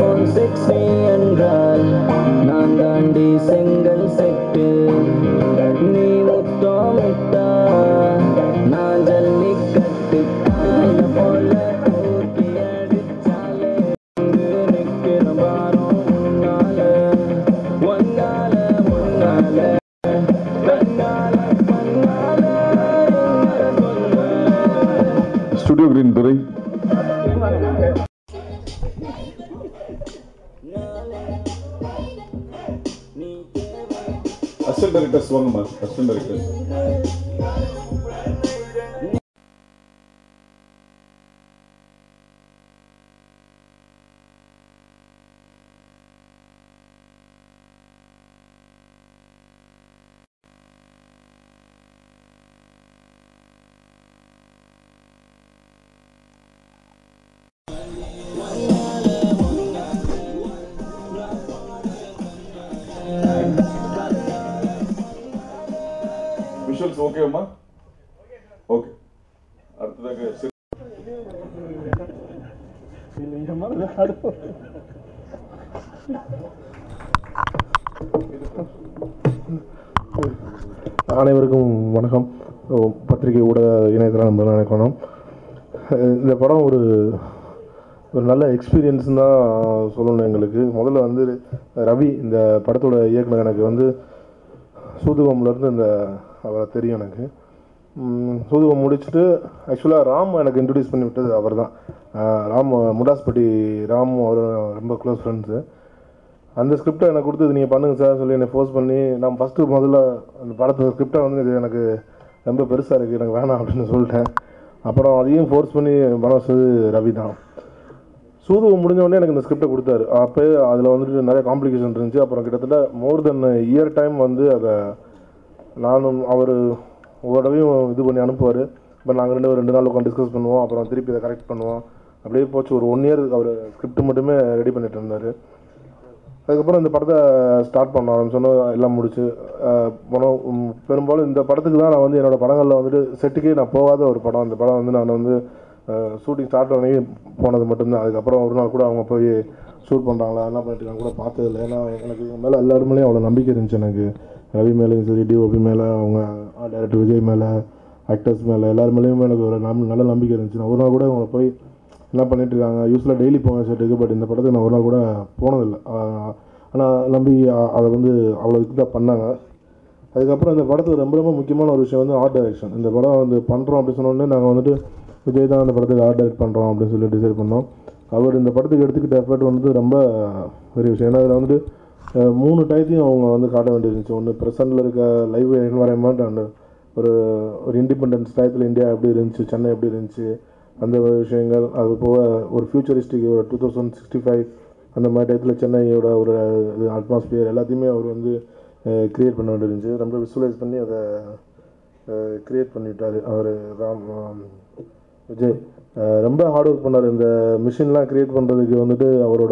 iPhone sixty என்றால் நான் தாண்டி செங்கல் செட்டு நீ முத்தமிட்டா நான் ஜல்லிக்கட்டு கால போல தூக்கி அடிச்சாலே இங்கு நிக்கிற பாரம் முன்னால ஒன்னால முன்னால கண்ணால பண்ணால என்ன சொல்ல ஸ்டுடியோ கிரீன் துறை அசிஸ்டன்ட் டைரக்டர்ஸ் வாங்கம்மா அசிஸ்டன்ட் டைரக்டர்ஸ் விஷுவல்ஸ் ஓகேம்மா ஓகே அடுத்ததாக சி- அனைவருக்கும் வணக்கம் ஓ, பத்திரிகை ஊடக இணையதள நண்பர்கள் நினைக்கணும் இந்த படம் ஒரு ஒரு நல்ல எக்ஸ்பீரியன்ஸ் தான் சொல்லணும் எங்களுக்கு முதல்ல வந்து ரவி இந்த படத்தோட இயக்குனர் எனக்கு வந்து சூதுகம்லேருந்து இந்த அவரை தெரியும் எனக்கு ம், சூதுகம் முடிச்சுட்டு ஆக்சுவலாக ராம் எனக்கு இன்ட்ரடியூஸ் பண்ணி விட்டது அவர் தான் ராம் முடாஸ்பட்டி ராம் அவர் ரொம்ப க்ளோஸ் ஃப்ரெண்ட்ஸு அந்த ஸ்கிரிப்டை எனக்கு கொடுத்தது நீங்கள் பண்ணுங்க சார் சொல்லி என்னை ஃபோர்ஸ் பண்ணி நான் ஃபஸ்ட்டு முதல்ல அந்த படத்து ஸ்கிரிப்டை வந்து இது எனக்கு ரொம்ப பெருசாக இருக்குது எனக்கு வேணாம் அப்படின்னு சொல்லிட்டேன் அப்புறம் அதையும் ஃபோர்ஸ் பண்ணி படம் வச்சது ரவி தான் சூதுவம் முடிஞ்ச உடனே எனக்கு இந்த ஸ்கிரிப்டை கொடுத்தாரு அப்போ அதில் வந்துட்டு நிறைய காம்ப்ளிகேஷன் இருந்துச்சு அப்புறம் கிட்டத்தட்ட மோர் தென் இயர் டைம் வந்து அதை நானும் அவர் ஒவ்வொரு தடவையும் இது பண்ணி அனுப்புவார் இப்போ நாங்கள் ரெண்டு பேரும் ரெண்டு நாள் உட்காந்து டிஸ்கஸ் பண்ணுவோம் அப்புறம் திருப்பி இதை கரெக்ட் பண்ணுவோம் அப்படியே போச்சு ஒரு ஒன் இயர் அவர் ஸ்கிரிப்ட் மட்டுமே ரெடி பண்ணிட்டு இருந்தார் அதுக்கப்புறம் இந்த படத்தை ஸ்டார்ட் பண்ண ஆரம்பிச்சோன்னே எல்லாம் முடிச்சு அஹ், போனோம் உம், பெரும்பாலும் இந்த படத்துக்கு தான் நான் வந்து என்னோட படங்களில் வந்துட்டு செட்டுக்கே நான் போகாத ஒரு படம் இந்த படம் வந்து நான் வந்து ஷூட்டிங் ஸ்டார்ட் பண்ணி போனது மட்டும்தான் அதுக்கப்புறம் ஒரு நாள் கூட அவங்க போய் ஷூட் பண்ணுறாங்களா என்ன பண்ணிட்டு இருக்காங்க கூட பார்த்ததில்ல ஏன்னா எனக்கு எங்கள் மேலே எல்லாருமே அவ்வளோ நம்பிக்கை இருந்துச்சு எனக்கு ரவி மேலேயும் சரி டிஓபி மேலே அவங்க டேரக்டர் விஜய் மேலே ஆக்டர்ஸ் மேலே எல்லார் மேலேயுமே எனக்கு ஒரு நம் நல்ல நம்பிக்கை இருந்துச்சு நான் ஒரு நாள் கூட அவங்களை போய் என்ன பண்ணிட்டு இருக்காங்க யூஸ்வலாக டெய்லி போவேன் செட்டுக்கு பட் இந்த படத்துக்கு நான் ஒரு நாள் கூட போனதில்லை ஆனால் நம்பி அ- அதை வந்து அவ்வளோ இதுக்கு தான் பண்ணாங்க அதுக்கப்புறம் இந்த படத்துக்கு ரொம்ப ரொம்ப முக்கியமான ஒரு விஷயம் வந்து ஆர்ட் டைரக்ஷன் இந்த படம் வந்து பண்ணுறோம் அப்படின்னு சொன்ன உடனே நாங்கள் வந்துட்டு விஜய் தான் அந்த படத்துக்கு ஆர்ட் டைரக்ட் பண்ணுறோம் அப்படின்னு சொல்லி டிசைட் பண்ணோம் அவர் இந்த படத்துக்கு எடுத்துக்கிட்ட எஃபர்ட் வந்து ரொம்ப பெரிய விஷயம் ஏன்னா இதில் வந்துட்டு அஹ், மூணு டயத்தையும் அவங்க வந்து காட்ட வேண்டியிருந்துச்சு ஒன்று ப்ரெசண்டில் இருக்க லைவ் என்வாயன்மெண்ட் அண்ட் ஒரு ஒரு இண்டிபெண்டன்ஸ் டயத்தில் இந்தியா எப்படி இருந்துச்சு சென்னை எப்படி இருந்துச்சு அந்த விஷயங்கள் அது போக ஒரு ஃபியூச்சரிஸ்டிக் ஒரு டூ தௌசண்ட் சிக்ஸ்டி ஃபைவ் அந்த மாதிரி டயத்தில் சென்னையோட ஒரு அட்மாஸ்பியர் எல்லாத்தையுமே அவர் வந்து க்ரியேட் பண்ண வேண்டியிருந்துச்சு ரொம்ப விசுவலைஸ் பண்ணி அதை க்ரியேட் பண்ணிட்டார் அவர் ராம் ஆம், விஜய் அஹ் ரொம்ப ஹார்ட் ஒர்க் பண்ணார் இந்த மிஷின்லாம் க்ரியேட் பண்ணுறதுக்கு வந்துட்டு அவரோட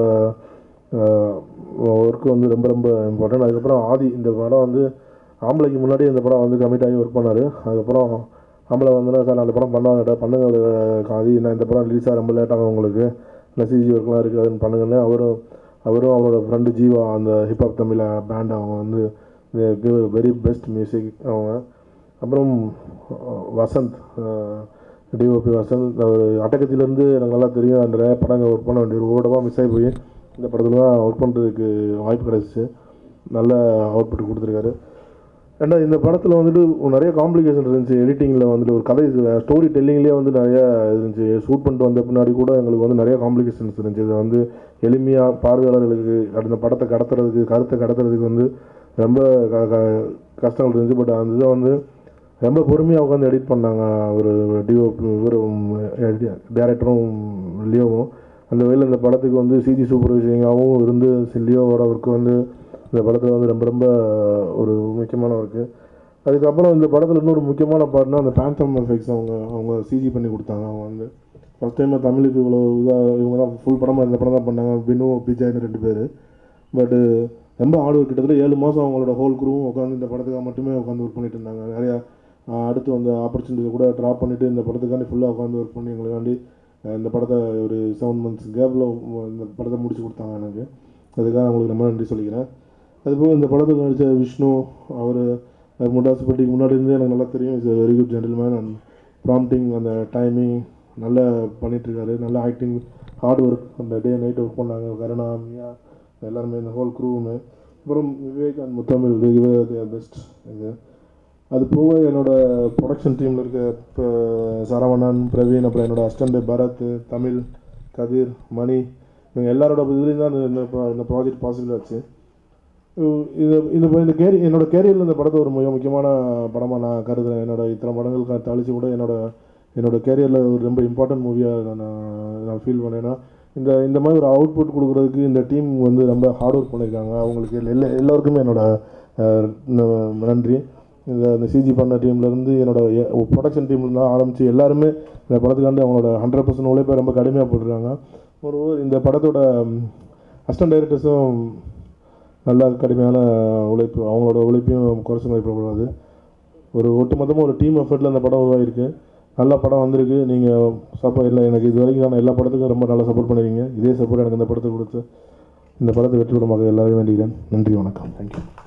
ஒர்க்கு வந்து ரொம்ப ரொம்ப இம்பார்ட்டன்ட் அதுக்கப்புறம் ஆதி இந்த படம் வந்து ஆம்பளைக்கு முன்னாடி இந்த படம் வந்து கமிட் ஆகி ஒர்க் பண்ணார் அதுக்கப்புறம் ஆம்பளை வந்துன்னா சார் நான் அந்த படம் பண்ணுவாங்கடா பண்ணுங்க அது ஆதி நான் இந்த படம் ரிலீஸ் ஆக ரொம்ப லேட் ஆகும் உங்களுக்கு இந்த சிஜி ஒர்க்லாம் இருக்குது அதுன்னு பண்ணுங்கன்னு அவரும் அவரும் அவரோட ஃப்ரெண்டு ஜீவா அந்த ஹிப்ஹாப் தமிழ் பேண்ட் அவங்க வந்து கிவ் வெரி பெஸ்ட் மியூசிக் அவங்க அப்புறம் அஹ், வசந்த் டிஓபி வசந்த் அவர் அட்டகத்திலேருந்து எனக்கு நல்லா தெரியும் அந்த நிறைய படங்கள் ஒர்க் பண்ண வேண்டிய ஒரு ஓடமாக மிஸ் ஆகி போய் இந்த படத்தில் தான் ஒர்க் பண்ணுறதுக்கு வாய்ப்பு கிடச்சிச்சு நல்ல அவுட்புட் கொடுத்துருக்காரு ரெண்டாவது இந்த படத்தில் வந்துட்டு நிறைய காம்ப்ளிகேஷன் இருந்துச்சு எடிட்டிங்கில் வந்துட்டு ஒரு கதை ஸ்டோரி டெல்லிங்லேயே வந்து நிறைய இருந்துச்சு ஷூட் பண்ணிட்டு வந்த பின்னாடி கூட எங்களுக்கு வந்து நிறைய காம்ப்ளிகேஷன்ஸ் இருந்துச்சு இது வந்து எளிமையாக பார்வையாளர்களுக்கு அந்த படத்தை கடத்துறதுக்கு கருத்தை கடத்துறதுக்கு வந்து ரொம்ப க- க- கஷ்டங்கள் இருந்துச்சு பட் அந்த இதை வந்து ரொம்ப பொறுமையாக உட்காந்து எடிட் பண்ணாங்க ஒரு டிஓபி இவரும் டேரக்டரும் லியோவும் அந்த வகையில் இந்த படத்துக்கு வந்து சிஜி சூப்பர்வைசிங்காகவும் இருந்து லியோவோட ஒர்க்கு வந்து இந்த படத்தில் வந்து ரொம்ப ரொம்ப ஒரு முக்கியமான ஒர்க்கு அதுக்கப்புறம் இந்த படத்தில் இன்னொரு முக்கியமான பாட்டுனா அந்த பேந்தம் எஃபெக்ட்ஸ் அவங்க அவங்க சிஜி பண்ணி கொடுத்தாங்க அவங்க வந்து ஃபஸ்ட் டைம் தமிழுக்கு இவ்வளோ இதாக இவங்க தான் ஃபுல் படமாக இந்த படம் தான் பண்ணாங்க பினு பிஜாய்னு ரெண்டு பேர் பட்டு ரொம்ப ஹார்ட் ஒர்க் கிட்டத்தட்ட ஏழு மாதம் அவங்களோட ஹோல் குரூவும் உட்காந்து இந்த படத்துக்காக மட்டுமே உட்காந்து ஒர்க் பண்ணிட்டு இருந்தாங்க நிறையா ஆஹ் அடுத்து வந்த ஆப்பர்ச்சுனிட்டி கூட ட்ராப் பண்ணிவிட்டு இந்த படத்துக்காண்டி ஃபுல்லாக உட்காந்து ஒர்க் பண்ணி எங்களுக்காண்டி அஹ் இந்த படத்தை ஒரு செவன் மந்த்ஸ் கேப்பில் இந்த படத்தை முடிச்சு கொடுத்தாங்க எனக்கு அதுக்காக அவங்களுக்கு ரொம்ப நன்றி சொல்லிக்கிறேன் அதுபோக இந்த படத்தில் நடித்த விஷ்ணு அவர் முண்டாசுப்பட்டிக்கு முன்னாடி இருந்தே எனக்கு நல்லா தெரியும் is very good gentleman and prompting அந்த டைமிங் நல்லா பண்ணிகிட்ருக்காரு நல்லா ஆக்டிங் ஹார்ட் ஒர்க் அந்த டே நைட் ஒர்க் பண்ணாங்க கருணா மியா எல்லாருமே இந்த ஹோல் க்ரூவுமே அப்புறம் விவேக் அண்ட் முத்தமிழ் பெஸ்ட் இது அது போக என்னோட ப்ரொடக்ஷன் டீமில் இருக்க இப்போ சரவணன் பிரவீன் அப்புறம் என்னோட அஸ்டண்ட் பரத் தமிழ் கதிர் மணி இவங்க எல்லாரோட இதுலேயும் தான் இந்த இந்த- இந்த ப்ராஜெக்ட் பாசிபிள் ஆச்சு இது இந்த இந்த கேரி என்னோட கேரியரில் இந்த படத்தை ஒரு மிக முக்கியமான படமாக நான் கருதுறேன் என்னோட இத்தனை படங்கள் க- தழிச்சு கூட என்னோட என்னோட கேரியரில் ஒரு ரொம்ப இம்பார்ட்டன்ட் மூவியாக நான் நான் ஃபீல் பண்ணேன்னா இந்த இந்த மாதிரி ஒரு அவுட்புட் கொடுக்குறதுக்கு இந்த டீம் வந்து ரொம்ப ஹார்ட் ஒர்க் பண்ணியிருக்காங்க அவங்களுக்கு எல்லா எல்லா- எல்லாருக்குமே என்னோட அஹ், ந- நன்றி இந்த இந்த சிஜி பண்ண டீம்லேருந்து என்னோட ப்ரொடக்ஷன் டீம்லேருந்து ஆரம்பித்து எல்லாருமே இந்த படத்துக்காண்டி அவங்களோட ஹண்ட்ரட் பர்சன்ட் உழைப்பை ரொம்ப கடுமையாக போட்டுருக்காங்க ஒரு இந்த படத்தோட அசிஸ்டன்ட் டைரக்டர்ஸும் நல்ல கடுமையான உழைப்பு அவங்களோட உழைப்பையும் குறைச்சி மதிப்பிடக்கூடாது ஒரு ஒட்டுமொத்தமாக ஒரு டீம் எஃபர்ட்டில் அந்த படம் உருவாகிருக்கு நல்ல படம் வந்திருக்கு நீங்கள் சப்போர்ட் இல்லை எனக்கு இது வரைக்கும் நான் எல்லா படத்துக்கும் ரொம்ப நல்லா சப்போர்ட் பண்ணிருக்கீங்க இதே சப்போர்ட் எனக்கு இந்த படத்தை கொடுத்து இந்த படத்தை வெற்றி பெறமாக எல்லாரையும் வேண்டிக்கிறேன் நன்றி வணக்கம் தேங்க்யூ